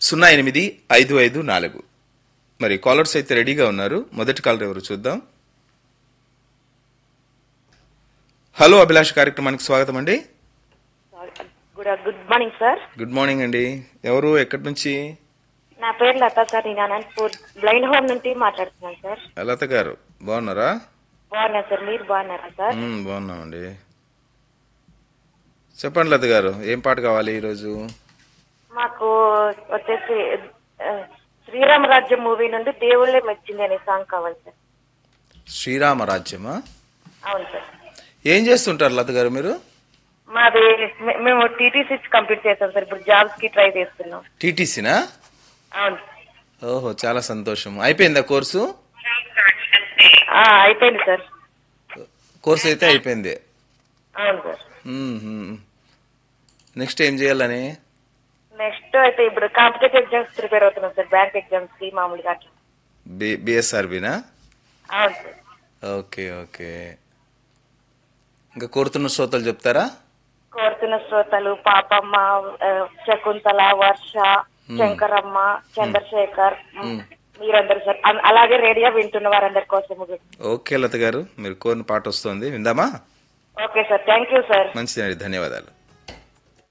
సున్నా ఎనిమిది ఐదు ఐదు నాలుగు మరి కాలర్స్ అయితే రెడీగా ఉన్నారు మొదటి కాలర్ ఎవరు చూద్దాం హలో అభిలాష్ కార్యక్రమానికి స్వాగతం అండి good good morning sir good morning అండి ఎవరు ఎక్కడి నుంచి నా పేరు లత సార్ నేను అనంతపూర్ బ్లైండ్ హోమ్ నుండి మాట్లాడుతున్నాను సార్ లత గారు బాగున్నారా బాగున్నా సార్ మీరు బాగున్నారా సార్ మ్మ్, బాగున్నామండి చెప్పండి లత గారు ఏం పాట కావాలి ఈరోజు మాకు వచ్చేసి ఆ, శ్రీరామరాజ్యం మూవీ నుండి దేవుళ్ళే మెచ్చింది అనే సాంగ్ కావాలి సార్ శ్రీరామ రాజ్యమా అవును సార్ ఏం చేస్తుంటారు లత గారు మీరు మాది మే- మేము టీటీసీ కంప్లీట్ చేస్తాం సార్ ఇప్పుడు జాబ్స్ కి ట్రై చేస్తున్నాం టీటీసీనా అవును ఓహో చాలా సంతోషం అయిపోయిందా కోర్సు ఆ, అయిపోయింది సార్ కోర్సు అయితే అయిపోయింది అవును సార్ నెక్స్ట్ ఏం చేయాలని నెక్స్ట్ అయితే ఇప్పుడు కాంపిటేటివ్ ఎగ్జామ్స్ ప్రిపేర్ అవుతున్నాం సార్ బ్యాంక్ ఎగ్జామ్స్ కి మామూలుగా అట్లా బి బిఎస్ఆర్బినా అవును సార్ ఓకే ఓకే ఇంకా కోరుతున్న శ్రోతలు చెప్తారా కోరుతున్న శ్రోతలు పాపమ్మ ఆ, శకుంతల వర్ష శంకరమ్మ చంద్రశేఖర్ మీరందరూ సార్ అన్- అలాగే రేడియో వింటున్న వారందరి కోసం ఓకే లత గారు మీరు కోరిన పాట వస్తుంది విందామా okay sir thank you sir మంచిదండి ధన్యవాదాలు